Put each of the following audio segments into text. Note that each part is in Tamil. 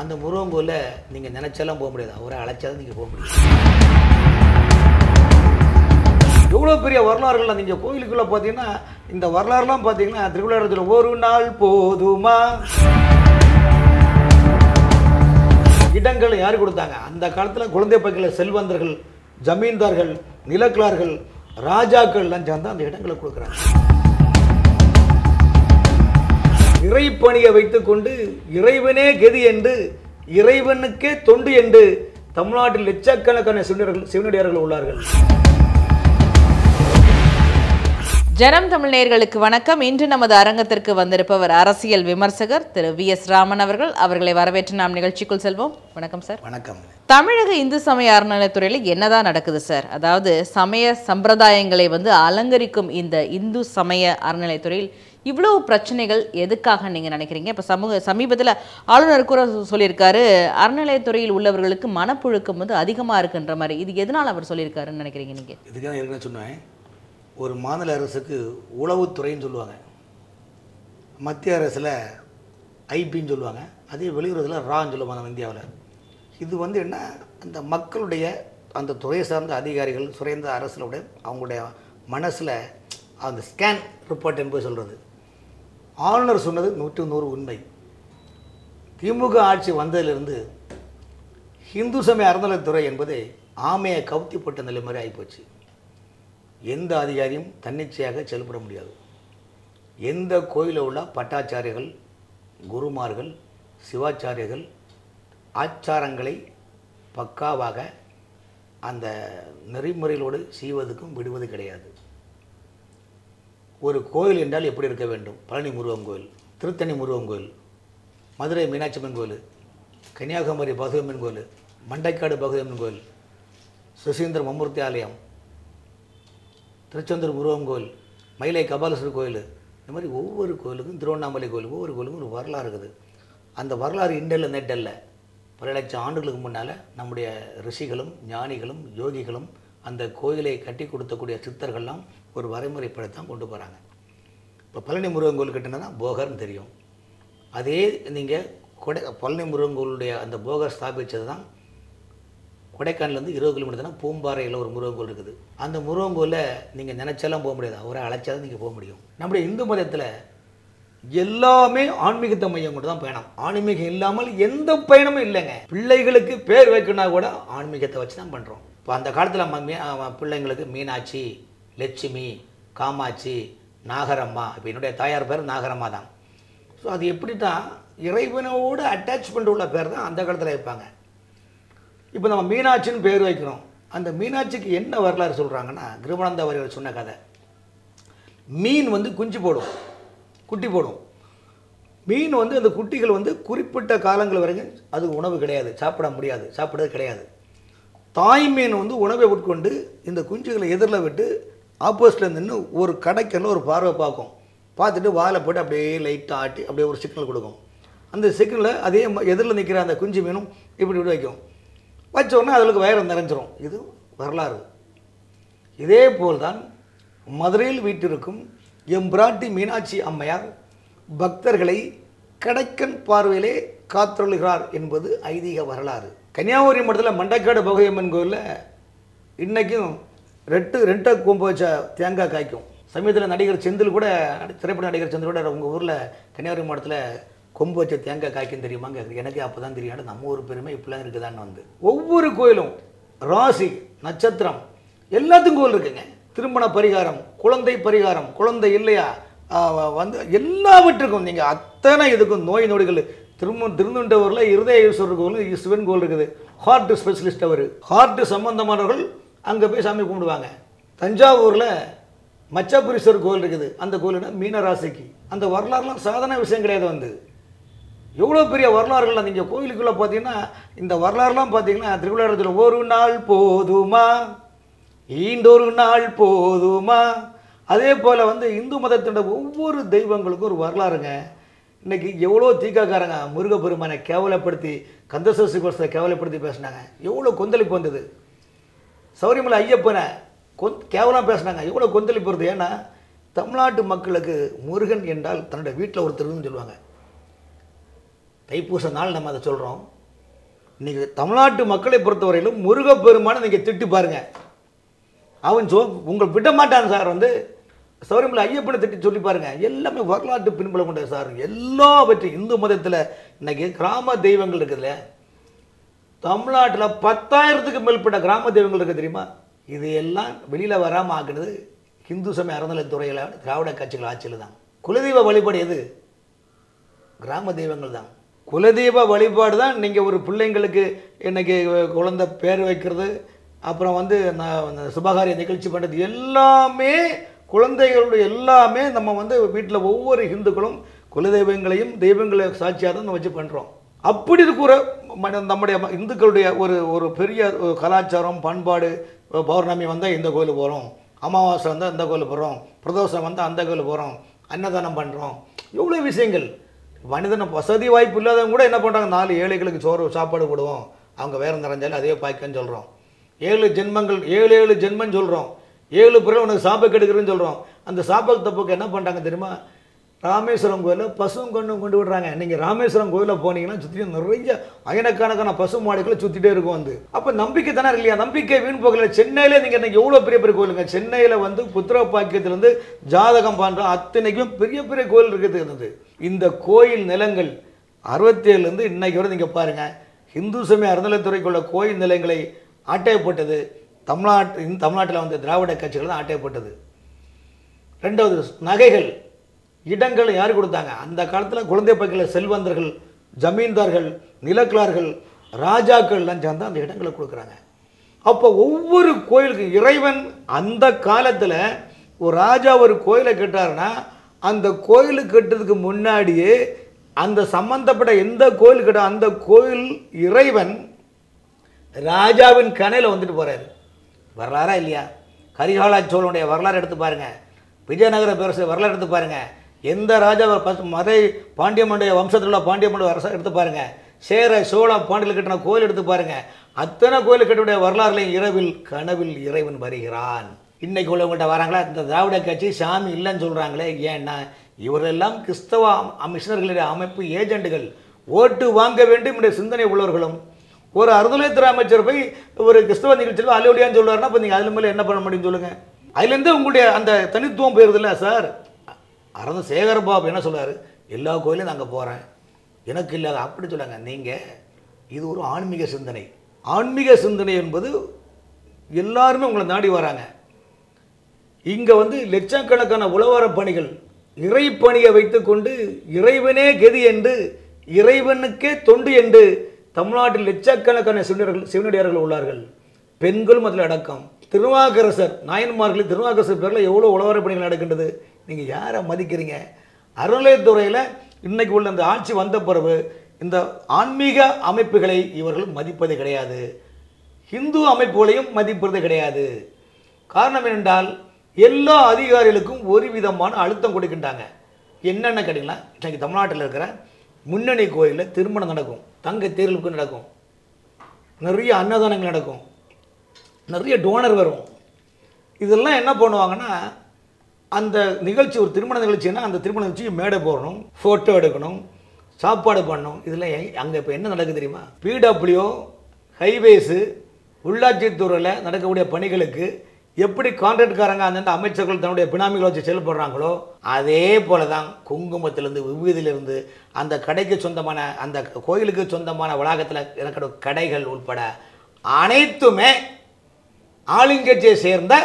அந்த முருகன் கோயிலில் நீங்கள் நினச்சாலும் போக முடியாது அவரை அழைச்சாலும் நீங்கள் போக முடியாது எவ்வளோ பெரிய வரலாறுகள் நீங்கள் கோயிலுக்குள்ளே பார்த்தீங்கன்னா இந்த வரலாறுலாம் பார்த்தீங்கன்னா திருவிழாத்தில் ஒரு நாள் போதுமா இடங்கள் யார் கொடுத்தாங்க அந்த காலத்தில் குழந்தை பைக்கில் செல்வந்தர்கள் ஜமீன்தார்கள் நிலக்கிழார்கள் ராஜாக்கள்லாம் சேர்ந்து அந்த இடங்களை கொடுக்குறாங்க இறைப்பணியை வைத்துக்கொண்டு இறைவனே கெதி என்று இறைவனுக்கே தொண்டு என்று தமிழ்நாட்டில் லட்சக்கணக்கான சிவனடியார்கள் சிவனடியார்கள் உள்ளார்கள் ஜனம் தமிழ் நேயர்களுக்கு வணக்கம் இன்று நமது அரங்கத்திற்கு வந்திருப்பவர் அரசியல் விமர்சகர் திரு வி எஸ் ராமன் அவர்கள் அவர்களை வரவேற்று நாம் நிகழ்ச்சிக்குள் செல்வோம் வணக்கம் சார் வணக்கம் தமிழக இந்து சமய அறநிலையத்துறையில் என்னதான் நடக்குது சார் அதாவது சமய சம்பிரதாயங்களை வந்து அலங்கரிக்கும் இந்த இந்து சமய அறநிலையத்துறையில் இவ்வளவு பிரச்சனைகள் எதுக்காக நீங்க நினைக்கிறீங்க இப்போ சமூக சமீபத்தில் ஆளுநர் கூட சொ- சொல்லியிருக்காரு அறநிலையத்துறையில் உள்ளவர்களுக்கு மனப்புழுக்கம் வந்து அதிகமா இருக்குன்ற மாதிரி இது எதனால் அவர் சொல்லியிருக்காருன்னு நினைக்கிறீங்க நீங்க இதுக்காக ஏற்கனவே சொன்னேன் ஒரு மாநில அரசுக்கு உளவுத்துறைன்னு சொல்லுவாங்க மத்திய அரசில் ஐபின்னு சொல்லுவாங்க அதே வெளியுறவில் ரான்னு சொல்லுவாங்க நம்ம இந்தியாவில் இது வந்து என்ன அந்த மக்களுடைய அந்த துறை சார்ந்த அதிகாரிகள் சுரேந்த அரசுடைய அவங்களுடைய மனசில் அந்த ஸ்கேன் ரிப்போர்ட் என்பது சொல்கிறது ஆளுநர் சொன்னது நூற்று நூறு உண்மை திமுக ஆட்சி வந்ததிலிருந்து இந்து சமய அறநிலைத்துறை என்பது ஆமையை கவுத்தி போட்ட நிலை மாதிரி ஆகிப்போச்சு எந்த அதிகாரியும் தன்னிச்சையாக செயல்பட முடியாது எந்த கோயிலில் உள்ள பட்டாச்சாரிகள் குருமார்கள் சிவாச்சாரியர்கள் ஆச்சாரங்களை பக்காவாக அந்த நெறிமுறைகளோடு செய்வதற்கும் விடுவது கிடையாது ஒரு கோயில் என்றால் எப்படி இருக்க வேண்டும் பழனி முருகன் கோயில் திருத்தணி முருகன் கோயில் மதுரை மீனாட்சி அம்மன் கோயில் கன்னியாகுமரி பகவம்மன் கோயில் மண்டைக்காடு பகவம்மன் கோயில் சுசீந்திர மம்மூர்த்தி ஆலயம் திருச்செந்தூர் முருகன் கோயில் மயிலை கபாலீஸ்வரர் கோயில் இந்த மாதிரி ஒவ்வொரு கோயிலுக்கும் திருவண்ணாமலை கோயில் ஒவ்வொரு கோயிலுக்கும் ஒரு வரலாறு இருக்குது அந்த வரலாறு இண்டல்ல நெட்டல்ல பல லட்சம் ஆண்டுகளுக்கு முன்னால் நம்முடைய ரிஷிகளும் ஞானிகளும் யோகிகளும் அந்த கோயிலை கட்டி கொடுத்தக்கூடிய சித்தர்கள்லாம் ஒரு வரைமுறைப்படத்தான் கொண்டு போகிறாங்க இப்போ பழனி முருகன் கோயில் கட்டினா போகர்னு தெரியும் அதே நீங்கள் கொடை பழனி முருகன் கோயிலுடைய அந்த போகர் ஸ்தாபித்தது தான் கொடைக்கானலேருந்து இருபது கிலோமீட்டர் தான் பூம்பாறையில் ஒரு முருகன் கோயில் இருக்குது அந்த முருகன் கோயிலில் நீங்கள் நினச்சாலும் போக முடியாது அவரை அழைச்சாலும் நீங்கள் போக முடியும் நம்முடைய இந்து மதத்தில் எல்லாமே ஆன்மீகத்தை மையம் கொண்டு தான் பயணம் ஆன்மீகம் இல்லாமல் எந்த பயணமும் இல்லைங்க பிள்ளைகளுக்கு பேர் வைக்கணும்னா கூட ஆன்மீகத்தை வச்சு தான் பண்ணுறோம் இப்போ அந்த காலத்தில் நம்ம மீ அவன் பிள்ளைங்களுக்கு மீனாட்சி லட்சுமி காமாட்சி நாகரம்மா இப்போ என்னுடைய தாயார் பேர் நாகரம்மா தான் ஸோ அது எப்படி தான் இறைவனோடு அட்டாச்மெண்ட் உள்ள பேர் தான் அந்த காலத்தில் வைப்பாங்க இப்போ நம்ம மீனாட்சின்னு பேர் வைக்கிறோம் அந்த மீனாட்சிக்கு என்ன வரலாறு சொல்கிறாங்கன்னா கிருபானந்த வாரியர் சொன்ன கதை மீன் வந்து குஞ்சு போடும் குட்டி போடும் மீன் வந்து அந்த குட்டிகள் வந்து குறிப்பிட்ட காலங்கள் வரைக்கும் அது உணவு கிடையாது சாப்பிட முடியாது சாப்பிடுறது கிடையாது தாய் மீன் வந்து உணவை உட்கொண்டு இந்த குஞ்சுகளை எதிரில் விட்டு ஆப்போசிட்டில் நின்று ஒரு கடைக்கல்ல ஒரு பார்வை பார்க்கும் பார்த்துட்டு வாழை போட்டு அப்படியே லைட்டாக ஆட்டி அப்படியே ஒரு சிக்னல் கொடுக்கும் அந்த சிக்னலில் அதே எதிரில் நிற்கிற அந்த குஞ்சு மீனும் இப்படி இப்படி வைக்கும் வச்ச உடனே அதுக்கு வயிறு நிறைஞ்சிரும் இது வரலாறு இதே போல்தான் மதுரையில் வீட்டிருக்கும் எம்பிராட்டி மீனாட்சி அம்மையார் பக்தர்களை கடைக்கன் பார்வையிலே காத்தருளுகிறார் என்பது ஐதீக வரலாறு கன்னியாகுமரி மட்டத்தில் மண்டைக்காடு பகையம்மன் கோயிலில் இன்றைக்கும் ரெட்டு ரெட்டை கொம்பு வச்ச தேங்காய் காய்க்கும் சமீபத்தில் நடிகர் செந்தில் கூட திரைப்பட நடிகர் செந்தில் கூட உங்கள் ஊரில் கன்னியாகுமரி மாவட்டத்தில் கொம்பு வச்ச தேங்காய் காய்க்கும் தெரியுமாங்க எனக்கு அப்போ தான் தெரியும் ஆனா, நம்ம ஊர் பெருமை இப்படிலாம் இருக்குதான்னு வந்து ஒவ்வொரு கோயிலும் ராசி நட்சத்திரம் எல்லாத்துக்கும் கோயில் இருக்குங்க திருமண பரிகாரம் குழந்தை பரிகாரம் குழந்தை இல்லையா ஆ, வந்து எல்லாவற்றுக்கும் நீங்கள் அத்தனை இதுக்கும் நோய் நொடிகள் திரும்ப திருநெண்டவரில் இருதய ஈஸ்வரர் கோவில் சிவன் கோவில் இருக்குது ஹார்ட் ஸ்பெஷலிஸ்ட் அவர் ஹார்ட் சம்பந்தமானவர்கள் அங்கே போய் சாமி கும்பிடுவாங்க தஞ்சாவூரில் மச்சபுரீஸ்வரர் கோவில் இருக்குது அந்த கோயிலுனா மீனராசிக்கு அந்த வரலாறுலாம் சாதாரண விஷயம் கிடையாது வந்து எவ்வளோ பெரிய வரலாறுகள் நீங்கள் கோயிலுக்குள்ளே பார்த்தீங்கன்னா இந்த வரலாறுலாம் பார்த்தீங்கன்னா திருவிழாத்தில் ஒரு நாள் போதுமா ஈண்டொரு நாள் போதுமா அதே போல் வந்து இந்து மதத்தோட ஒவ்வொரு தெய்வங்களுக்கும் ஒரு வரலாறுங்க இன்னைக்கு எவ்வளோ தீக்காக்காரங்க முருகப்பெருமானை கேவலப்படுத்தி கந்தசஷ்டி கோஷத்தை கேவலப்படுத்தி பேசினாங்க எவ்வளோ கொந்தளிப்பு வந்தது சௌரியமலை ஐயப்பனை கொந் கேவலம் பேசுனாங்க எவ்வளோ கொந்தளிப்பு வருது ஏன்னா தமிழ்நாட்டு மக்களுக்கு முருகன் என்றால் தன்னுடைய வீட்டில் ஒருத்தருன்னு சொல்லுவாங்க தைப்பூச நாள் நம்ம அதை சொல்கிறோம் இன்னைக்கு தமிழ்நாட்டு மக்களை பொறுத்தவரையிலும் முருகப்பெருமானை நீங்கள் திட்டி பாருங்க அவன் சொ உங்கள் விட மாட்டான் சார் வந்து சௌரியமில் ஐயப்பனை திட்டி சொல்லி பாருங்க எல்லாமே வரலாற்று பின்புலம் கொண்ட சார் எல்லாவற்றையும் இந்து மதத்தில் இன்னைக்கு கிராம தெய்வங்கள் இருக்குதுல்ல தமிழ்நாட்டில் பத்தாயிரத்துக்கு மேற்பட்ட கிராம தெய்வங்கள் இருக்குது தெரியுமா இது எல்லாம் வெளியில் வராமல் ஆக்குனது இந்து சமய அறநிலைத்துறையில் திராவிட கட்சிகள் ஆட்சியில் தான் குலதெய்வ வழிபாடு எது கிராம தெய்வங்கள் தான் குலதெய்வ வழிபாடு தான் நீங்கள் ஒரு பிள்ளைங்களுக்கு இன்னைக்கு குழந்தை பேர் வைக்கிறது அப்புறம் வந்து நான் அந்த சுபகாரிய நிகழ்ச்சி பண்ணுறது எல்லாமே குழந்தைகளுடைய எல்லாமே நம்ம வந்து வீட்டில் ஒவ்வொரு இந்துக்களும் குலதெய்வங்களையும் தெய்வங்களை சாட்சியாக தான் நம்ம வச்சு பண்ணுறோம் அப்படி இருக்கிற ம- நம்முடைய ம- இந்துக்களுடைய ஒரு ஒரு பெரிய ஒரு கலாச்சாரம் பண்பாடு பௌர்ணமி வந்தால் இந்த கோயிலுக்கு போகிறோம் அமாவாசை வந்தால் இந்த கோயிலுக்கு போகிறோம் பிரதோஷம் வந்தால் அந்த கோயிலுக்கு போகிறோம் அன்னதானம் பண்ணுறோம் எவ்வளோ விஷயங்கள் மனிதன வசதி வாய்ப்பு இல்லாதவங்க கூட என்ன பண்ணுறாங்க நாலு ஏழைகளுக்கு சோறு சாப்பாடு போடுவோம் அவங்க வேற நிறைஞ்சாலும் அதே பாய்க்கன்னு சொல்கிறோம் ஏழு ஜென்மங்கள் ஏழு ஏழு ஜென்மம் சொல்கிறோம் ஏழு பிறகு உனக்கு சாப்பை கெடுக்கிறேன்னு சொல்கிறோம் அந்த சாப்பை தப்புக்கு என்ன பண்ணுறாங்க தெரியுமா ராமேஸ்வரம் கோயிலில் பசும் கொண்டு கொண்டு விடுறாங்க நீங்கள் ராமேஸ்வரம் கோயிலில் போனீங்கன்னா சுற்றியும் நிறைய ஆயிரக்கணக்கான பசு மாடுகளை சுற்றிட்டே இருக்கும் வந்து அப்போ நம்பிக்கை தானே இருக்கு இல்லையா நம்பிக்கை வீண் போகல சென்னையில் நீங்கள் இன்னைக்கு எவ்வளோ பெரிய பெரிய கோயிலுங்க சென்னையில் வந்து புத்திர பாக்கியத்திலேருந்து ஜாதகம் பண்ணுற அத்தனைக்கும் பெரிய பெரிய கோயில் இருக்குது இருந்தது இந்த கோயில் நிலங்கள் அறுபத்தேழுலேருந்து இன்னைக்கு வரை நீங்கள் பாருங்கள் இந்து சமய அறநிலைத்துறைக்குள்ள கோயில் நிலங்களை ஆட்டையப்பட்டது தமிழ்நாட்டு இந்த தமிழ்நாட்டில் வந்து திராவிட கட்சிகள் தான் ஆட்டையப்பட்டது ரெண்டாவது நகைகள் இடங்கள் யார் கொடுத்தாங்க அந்த காலத்தில் குழந்தை பைக்கில் செல்வந்தர்கள் ஜமீன்தார்கள் நிலக்கிழார்கள் ராஜாக்கள்லாம் சேர்ந்து அந்த இடங்களை கொடுக்குறாங்க அப்போ ஒவ்வொரு கோயிலுக்கு இறைவன் அந்த காலத்தில் ஒரு ராஜா ஒரு கோயிலை கட்டாருன்னா அந்த கோயிலுக்கு கட்டுறதுக்கு முன்னாடியே அந்த சம்பந்தப்பட்ட எந்த கோயில் கட்ட அந்த கோயில் இறைவன் ராஜாவின் கணையில் வந்துட்டு போறாரு வரலாறா இல்லையா கரிகாலா சோழனுடைய வரலாறு எடுத்து பாருங்க விஜயநகர பேரரசு வரலாறு எடுத்து பாருங்க எந்த ராஜா பஸ்- மதை பாண்டியமனுடைய வம்சத்தில் உள்ள பாண்டியமனுடைய அரசு எடுத்து பாருங்க சேர சோழ பாண்டியில் கட்டின கோயில் எடுத்து பாருங்க அத்தனை கோயில் கட்டுடைய வரலாறுலையும் இரவில் கனவில் இறைவன் வருகிறான் இன்னைக்கு உள்ளவங்கள்ட்ட வராங்களா இந்த திராவிட கட்சி சாமி இல்லைன்னு சொல்கிறாங்களே ஏன்னா இவரெல்லாம் கிறிஸ்தவ அம்- மிஷனர்களுடைய அமைப்பு ஏஜெண்டுகள் ஓட்டு வாங்க வேண்டும் என்ற சிந்தனை உள்ளவர்களும் ஒரு அறுதலைத்துறை அமைச்சர் போய் ஒரு கிறிஸ்தவ நிகழ்ச்சியில் அலுவலியான்னு சொல்லுவாருன்னா அப்போ நீங்கள் அதில் மேலே என்ன பண்ண முடியும்னு சொல்லுங்கள் அதுலேருந்து உங்களுடைய அந்த தனித்துவம் போயிருது இல்லை சார் அறந்த சேகரபாபு என்ன சொல்றாரு எல்லா கோயிலும் நான் அங்கே போகிறேன் எனக்கு இல்லாத அப்படி சொல்லாங்க நீங்கள் இது ஒரு ஆன்மீக சிந்தனை ஆன்மீக சிந்தனை என்பது எல்லாருமே உங்களை நாடி வராங்க இங்கே வந்து லட்சக்கணக்கான உழவார பணிகள் இறைப்பணியை வைத்துக்கொண்டு இறைவனே கெதி என்று இறைவனுக்கே தொண்டு என்று தமிழ்நாட்டில் லட்சக்கணக்கான சிவனடியார்கள் சிவனடியார்கள் உள்ளார்கள் பெண்களும் அதில் அடக்கம் திருவாகரசர் நாயன்மார்களில் திருவாகரசர் பேரில் எவ்வளோ உழவார பணிகள் நடக்கின்றது நீங்கள் யாரை மதிக்கிறீங்க அறநிலையத்துறையில் இன்னைக்கு உள்ள இந்த ஆட்சி வந்த பிறகு இந்த ஆன்மீக அமைப்புகளை இவர்கள் மதிப்பது கிடையாது இந்து அமைப்புகளையும் மதிப்பது கிடையாது காரணம் என்னென்றால் எல்லா அதிகாரிகளுக்கும் ஒரு விதமான அழுத்தம் கொடுக்கின்றாங்க என்னென்ன கேட்டிங்கன்னா இன்னைக்கு தமிழ்நாட்டில் இருக்கிற முன்னணி கோயிலில் திருமணம் நடக்கும் தங்க தேர்வுக்கு நடக்கும் நிறைய அன்னதானங்கள் நடக்கும் நிறைய டோனர் வரும் இதெல்லாம் என்ன பண்ணுவாங்கன்னா அந்த நிகழ்ச்சி ஒரு திருமண நிகழ்ச்சின்னா அந்த திருமண நிகழ்ச்சி மேடை போடணும் ஃபோட்டோ எடுக்கணும் சாப்பாடு பண்ணணும் இதெல்லாம் அங்கே இப்போ என்ன நடக்குது தெரியுமா பிடபிள்யூ ஹைவேஸு உள்ளாட்சித்துறையில் நடக்கக்கூடிய பணிகளுக்கு எப்படி கான்ட்ராக்ட்காரங்க அந்தந்த அமைச்சர்கள் தன்னுடைய பினாமிகளை வச்சு செயல்படுறாங்களோ அதே போல தான் குங்குமத்திலேருந்து விபூதியிலிருந்து அந்த கடைக்கு சொந்தமான அந்த கோயிலுக்கு சொந்தமான வளாகத்தில் இருக்கிற கடைகள் உட்பட அனைத்துமே ஆளுங்கட்சியை சேர்ந்த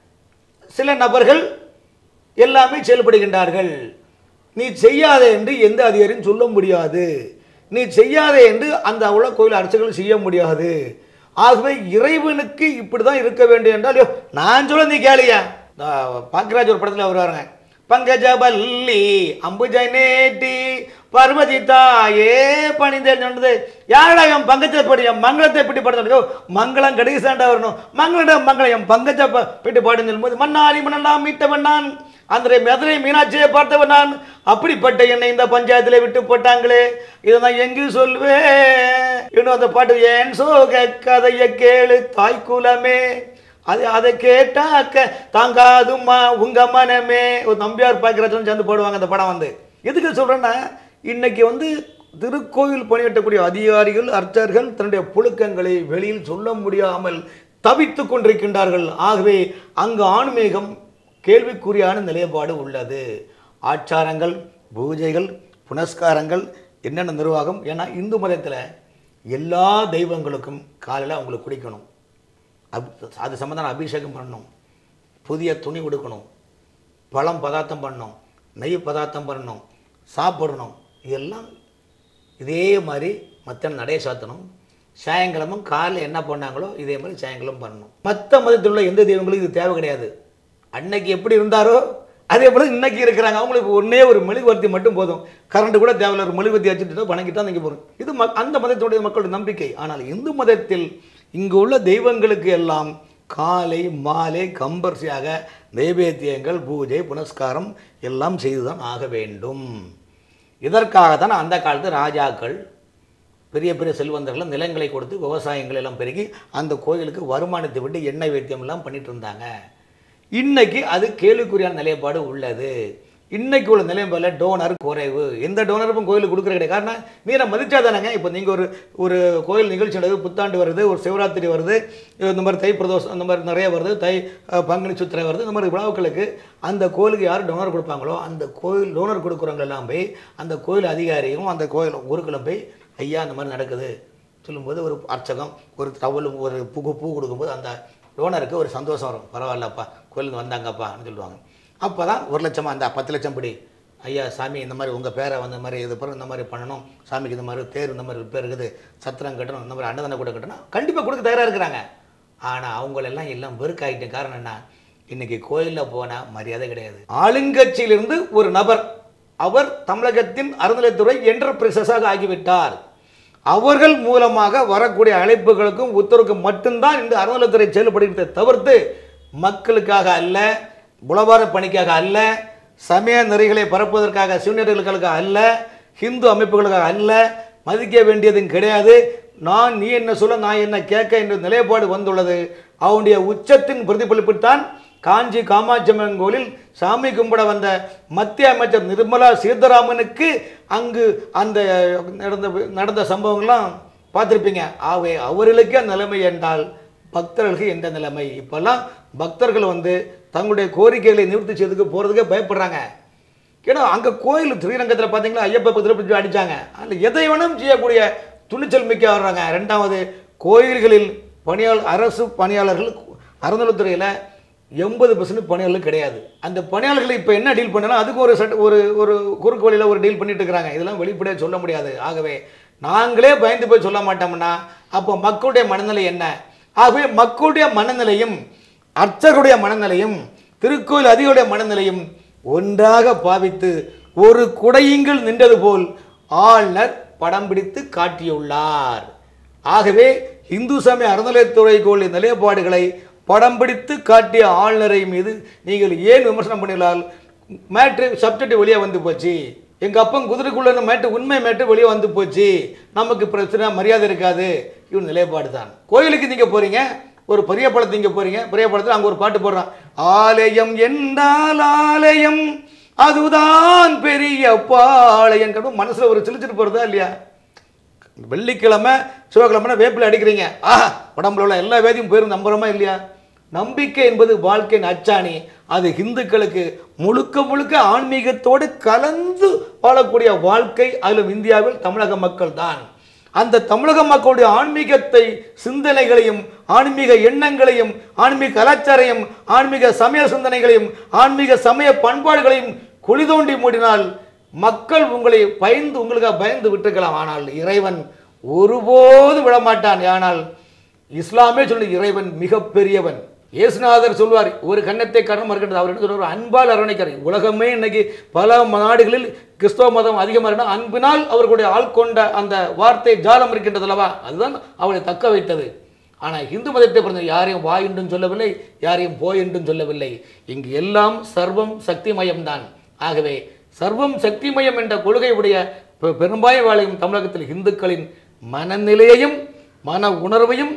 சில நபர்கள் எல்லாமே செயல்படுகின்றார்கள் நீ செய்யாதே என்று எந்த அதிகாரியும் சொல்ல முடியாது நீ செய்யாதே என்று அந்த உள்ள கோயில் அரசுகள் செய்ய முடியாது ஆகவே இறைவனுக்கு இப்படி தான் இருக்க வேண்டும் என்றால் ஐயோ, நான் சொல்ல நீ கேளியா பாக்கியராஜ் ஒரு படத்தில் வருவாருங்க பங்கஜபல்லி அம்புஜை நேட்டி பர்வதி தாயே பணிந்தேன் சொன்னது யாரடா என் பங்கஜ படி என் மங்களத்தை பிடி பாடுறது மங்களம் கடைசாண்டா வரணும் மங்களம் மங்களம் என் பங்கஜ ப- பிடி பாடுன்னு சொல்லும்போது மன்னாரி மன்னலாம் மீட்டவன் நான் அந்த மதுரை மீனாட்சியை பார்த்தவன் நான் அப்படிப்பட்ட என்னை இந்த பஞ்சாயத்துல விட்டு போட்டாங்களே இதை நான் எங்கு சொல்வேன் இன்னும் அந்த பாட்டு ஏன் சோக கதைய கேளு தாய்க்குலமே அது அதை கேட்டாக்க தாங்காதும்மா உங்க மனமே ஒரு நம்பியார் பாக்கியராஜன் சேர்ந்து போடுவாங்க அந்த படம் வந்து எதுக்கு சொல்றேன்னா இன்னைக்கு வந்து திருக்கோயில் பணியாற்றக்கூடிய அதிகாரிகள் அர்ச்சகர்கள் தன்னுடைய புழுக்கங்களை வெளியில் சொல்ல முடியாமல் தவித்துக் கொண்டிருக்கின்றார்கள் ஆகவே அங்கு ஆன்மீகம் கேள்விக்குறியான நிலைப்பாடு உள்ளது ஆச்சாரங்கள் பூஜைகள் புனஸ்காரங்கள் என்னென்ன நிர்வாகம் ஏன்னா இந்து மதத்தில் எல்லா தெய்வங்களுக்கும் காலையில் அவங்களுக்கு குடிக்கணும் அப் அது சம்மந்தமான அபிஷேகம் பண்ணணும் புதிய துணி உடுக்கணும் பழம் பதார்த்தம் பண்ணணும் நெய் பதார்த்தம் பண்ணணும் சாப்பிடணும் இதெல்லாம் இதே மாதிரி மற்ற நடைய சாத்தணும் சாயங்காலமும் காலைல என்ன பண்ணாங்களோ இதே மாதிரி சாயங்காலம் பண்ணணும் மற்ற மதத்தில் உள்ள எந்த தெய்வங்களுக்கும் இது தேவை கிடையாது அன்னைக்கு எப்படி இருந்தாரோ அதே போல இன்னைக்கு இருக்கிறாங்க அவங்களுக்கு ஒன்றே ஒரு மெழுகுவர்த்தி மட்டும் போதும் கரண்ட் கூட தேவையில்ல ஒரு மெழுகுவர்த்தி வச்சுட்டு வணங்கிட்டு தான் இங்கே போகிறோம் இது ம அந்த மதத்துடைய மக்களுடைய நம்பிக்கை ஆனால் இந்து மதத்தில் இங்கு உள்ள தெய்வங்களுக்கு எல்லாம் காலை மாலை கம்பர்சியாக நைவேத்தியங்கள் பூஜை புனஸ்காரம் எல்லாம் செய்துதான் ஆக வேண்டும் இதற்காகத்தான் அந்த காலத்து ராஜாக்கள் பெரிய பெரிய செல்வந்தர்கள் நிலங்களை கொடுத்து விவசாயங்கள் எல்லாம் பெருகி அந்த கோயிலுக்கு வருமானத்தை விட்டு எண்ணெய் வைத்தியம் எல்லாம் பண்ணிட்டு இருந்தாங்க இன்னைக்கு அது கேள்விக்குறியான நிலைப்பாடு உள்ளது இன்னைக்கு உள்ள நிலைப்பாடில் டோனர் குறைவு எந்த டோனருக்கும் கோயிலுக்கு கொடுக்குற கிடையாது காரணம் நீரை மதிச்சா தானேங்க இப்போ நீங்கள் ஒரு ஒரு கோயில் நிகழ்ச்சி நடக்குது புத்தாண்டு வருது ஒரு சிவராத்திரி வருது இந்த மாதிரி தை பிரதோஷம் அந்த மாதிரி நிறைய வருது தை அஹ், பங்குனி சித்திரை வருது இந்த மாதிரி விழாக்களுக்கு அந்த கோயிலுக்கு யார் டோனர் கொடுப்பாங்களோ அந்த கோயில் டோனர் கொடுக்குறவங்க எல்லாம் போய் அந்த கோயில் அதிகாரியும் அந்த கோயில் ஊருக்குள்ள போய் ஐயா இந்த மாதிரி நடக்குது சொல்லும்போது ஒரு அர்ச்சகம் ஒரு டவல் ஒரு பூ பூ கொடுக்கும்போது அந்த டோனருக்கு ஒரு சந்தோஷம் வரும் பரவாயில்லப்பா கோயிலுக்கு வந்தாங்கப்பான்னு சொல்லுவாங்க அப்போ தான் ஒரு லட்சமா அந்த பத்து லட்சம் படி ஐயா சாமி இந்த மாதிரி உங்கள் பேரை வந்து இந்த மாதிரி இது பிறகு இந்த மாதிரி பண்ணணும் சாமிக்கு இந்த மாதிரி தேர் இந்த மாதிரி பேர் இருக்குது சத்திரம் கட்டணும் இந்த மாதிரி அன்னதானம் கூட கட்டணும் கண்டிப்பாக கொடுக்க தயாராக இருக்கிறாங்க ஆனால் அவங்களெல்லாம் எல்லாம் வெறுக்காயிட்ட காரணம் என்ன இன்னைக்கு கோயிலில் போனால் மரியாதை கிடையாது ஆளுங்கட்சியிலிருந்து ஒரு நபர் அவர் தமிழகத்தின் அறநிலைத்துறை என்டர்பிரைசஸாக ஆகிவிட்டார் அவர்கள் மூலமாக வரக்கூடிய அழைப்புகளுக்கும் உத்தரவுக்கும் மட்டும்தான் இந்த அறநிலைத்துறை செயல்படுகிறதை தவிர்த்து மக்களுக்காக அல்ல புலவார பணிக்காக அல்ல சமய நெறிகளை பரப்புவதற்காக சிவனர்களுக்காக அல்ல ஹிந்து அமைப்புகளுக்காக அல்ல மதிக்க வேண்டியதும் கிடையாது நான் நீ என்ன சொல்ல நான் என்ன கேட்க என்ற நிலைப்பாடு வந்துள்ளது அவனுடைய உச்சத்தின் பிரதிபலிப்புத்தான் காஞ்சி காமாட்சி அம்மன் கோயிலில் சாமி கும்பிட வந்த மத்திய அமைச்சர் நிர்மலா சீதாராமனுக்கு அங்கு அந்த நடந்த நடந்த சம்பவங்கள்லாம் பார்த்துருப்பீங்க ஆகவே அவர்களுக்கே அந்த நிலைமை என்றால் பக்தர்களுக்கு எந்த நிலைமை இப்போல்லாம் பக்தர்கள் வந்து தங்களுடைய கோரிக்கைகளை நிவர்த்தி செய்யறதுக்கு போகிறதுக்கே பயப்படுறாங்க ஏன்னா அங்கே கோயில் ஸ்ரீரங்கத்தில் பார்த்தீங்களா ஐயப்ப திருப்பதி அடித்தாங்க அதில் எதை வேணும் செய்யக்கூடிய துணிச்சல் மிக்க வர்றாங்க ரெண்டாவது கோயில்களில் பணியாளர் அரசு பணியாளர்கள் அறநிலைத்துறையில் எண்பது பர்சன்ட் பணியாளர்கள் கிடையாது அந்த பணியாளர்களை இப்போ என்ன டீல் பண்ணலாம் அதுக்கு ஒரு சட்ட ஒரு ஒரு குறுக்கு வழியில் ஒரு டீல் பண்ணிட்டு இருக்கிறாங்க இதெல்லாம் வெளிப்படையாக சொல்ல முடியாது ஆகவே நாங்களே பயந்து போய் சொல்ல மாட்டோம்னா அப்போ மக்களுடைய மனநிலை என்ன ஆகவே மக்களுடைய மனநிலையும் அர்ச்சகருடைய மனநிலையும் திருக்கோயில் அதிகளுடைய மனநிலையும் ஒன்றாக பாவித்து ஒரு குடையிங்கள் நின்றது போல் ஆளுநர் படம் பிடித்து காட்டியுள்ளார் ஆகவே இந்து சமய அறநிலையத்துறை கோயில் நிலைப்பாடுகளை படம் பிடித்து காட்டிய ஆளுநரை மீது நீங்கள் ஏன் விமர்சனம் பண்ணினால் மேட்ரு சப்ஜெக்ட் வெளியே வந்து போச்சு எங்க அப்பன் குதிரைக்குள்ள மேட்டு உண்மை மேட்டு வெளியே வந்து போச்சு நமக்கு பிரச்சனை மரியாதை இருக்காது இவன் நிலைப்பாடு தான் கோயிலுக்கு நீங்க போறீங்க ஒரு பெரிய படத்து இங்க போறீங்க பெரிய படத்துல அங்க ஒரு பாட்டு போடுறான் ஆலயம் என்றால் ஆலயம் அதுதான் பெரிய பாளையம் மனசுல ஒரு சிலிச்சிட்டு போறதா இல்லையா வெள்ளிக்கிழமை சிவக்கிழமை வேப்பிலை அடிக்கிறீங்க ஆஹா உடம்புல உள்ள எல்லா வேதியும் போயிரும் நம்புறோமா இல்லையா நம்பிக்கை என்பது வாழ்க்கையின் அச்சாணி அது இந்துக்களுக்கு முழுக்க முழுக்க ஆன்மீகத்தோடு கலந்து வாழக்கூடிய வாழ்க்கை அதிலும் இந்தியாவில் தமிழக மக்கள் தான் அந்த தமிழக மக்களுடைய ஆன்மீகத்தை சிந்தனைகளையும் ஆன்மீக எண்ணங்களையும் ஆன்மீக கலாச்சாரையும் ஆன்மீக சமய சிந்தனைகளையும் ஆன்மீக சமய பண்பாடுகளையும் குழி தோண்டி மூடினால் மக்கள் உங்களை பயந்து உங்களுக்காக பயந்து விட்டுருக்கலாம் ஆனால் இறைவன் ஒருபோது விடமாட்டான் ஆனால் இஸ்லாமே சொல்லி இறைவன் மிகப்பெரியவன் இயேசுநாதர் சொல்வார் ஒரு கன்னத்தை கடன் மறுக்கின்றது அவர் என்ன சொல்வார் அன்பால் அரவணைக்கிறார் உலகமே இன்னைக்கு பல நாடுகளில் கிறிஸ்தவ மதம் அதிகமாக இருந்தால் அன்பினால் அவர்களுடைய ஆள் கொண்ட அந்த வார்த்தை ஜாலம் இருக்கின்றது அல்லவா அதுதான் அவளை தக்க வைத்தது ஆனால் இந்து மதத்தை பிறந்த யாரையும் வா என்றும் சொல்லவில்லை யாரையும் போய் என்றும் சொல்லவில்லை இங்கு எல்லாம் சர்வம் சக்திமயம்தான் ஆகவே சர்வம் சக்திமயம் என்ற கொள்கையுடைய பெ- பெரும்பாய வாழையும் தமிழகத்தில் இந்துக்களின் மனநிலையையும் மன உணர்வையும்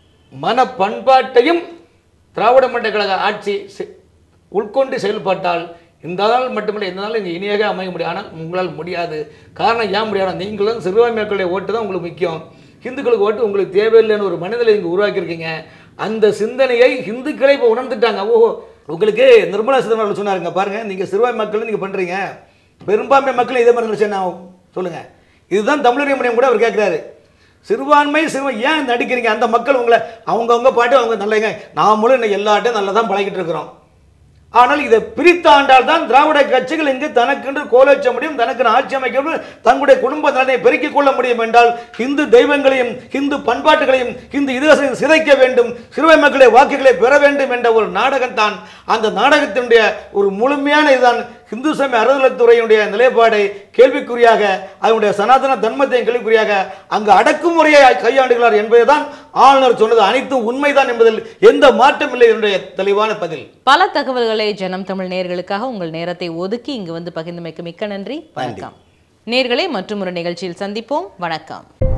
மன பண்பாட்டையும் திராவிட மண்ட கழக ஆட்சி செ- உட்கொண்டு செயல்பட்டால் இந்த நாள் மட்டுமில்லை எந்த நாள் இங்கே இனியாக அமைய முடியும் ஆனால் உங்களால் முடியாது காரணம் ஏன் முடியாது நீங்களும் சிறுபான்மை மக்களுடைய ஓட்டு தான் உங்களுக்கு முக்கியம் ஹிந்துக்களுக்கு ஓட்டு உங்களுக்கு தேவையில்லைன்னு ஒரு மனதில் இங்கே உருவாக்கியிருக்கீங்க அந்த சிந்தனையை ஹிந்துக்களே இப்போ உணர்ந்துட்டாங்க ஓஹோ உங்களுக்கு நிர்மலா சீதாராமன் அவர்கள் சொன்னாருங்க பாருங்க நீங்கள் சிறுபான்மை மக்கள் நீங்கள் பண்ணுறீங்க பெரும்பான்மை மக்கள் இதே மாதிரி நினைச்சு என்ன ஆகும் சொல்லுங்கள் இதுதான் தமிழறிய முடியும் கூட அவர் கேட்குறாரு சிறுபான்மை சிறுமை ஏன் நடிக்கிறீங்க அந்த மக்கள் உங்களை அவங்கவுங்க பாட்டு அவங்க நல்லங்க நாமளும் இன்னும் எல்லாட்டையும் நல்லா தான் பழகிட்டு இருக்கிறோம் ஆனால் இதை பிரித்து ஆண்டால் தான் திராவிட கட்சிகள் இங்கு தனக்கென்று கோலோச்ச முடியும் தனக்கென்று ஆட்சி அமைக்க முடியும் தங்களுடைய குடும்ப நலனை பெருக்கிக் கொள்ள முடியும் என்றால் இந்து தெய்வங்களையும் இந்து பண்பாட்டுகளையும் இந்து இதிகாசத்தையும் சிதைக்க வேண்டும் சிறுவை மக்களுடைய வாக்குகளை பெற வேண்டும் என்ற ஒரு நாடகம் தான் அந்த நாடகத்தினுடைய ஒரு முழுமையான இதுதான் இந்து சமய அறநிலைத்துறையினுடைய நிலைப்பாடை கேள்விக்குறியாக அதனுடைய சனாதன தர்மத்தையும் கேள்விக்குறியாக அங்கு அடக்குமுறையை கையாண்டுகிறார் என்பதுதான் ஆளுநர் சொன்னது அனைத்தும் உண்மைதான் என்பதில் எந்த மாற்றம் இல்லை என்னுடைய தெளிவான பதில் பல தகவல்களை ஜனம் தமிழ் நேயர்களுக்காக உங்கள் நேரத்தை ஒதுக்கி இங்கு வந்து பகிர்ந்தமைக்கு மிக்க நன்றி வணக்கம் நேர்களை மற்றும் ஒரு நிகழ்ச்சியில் சந்திப்போம் வணக்கம்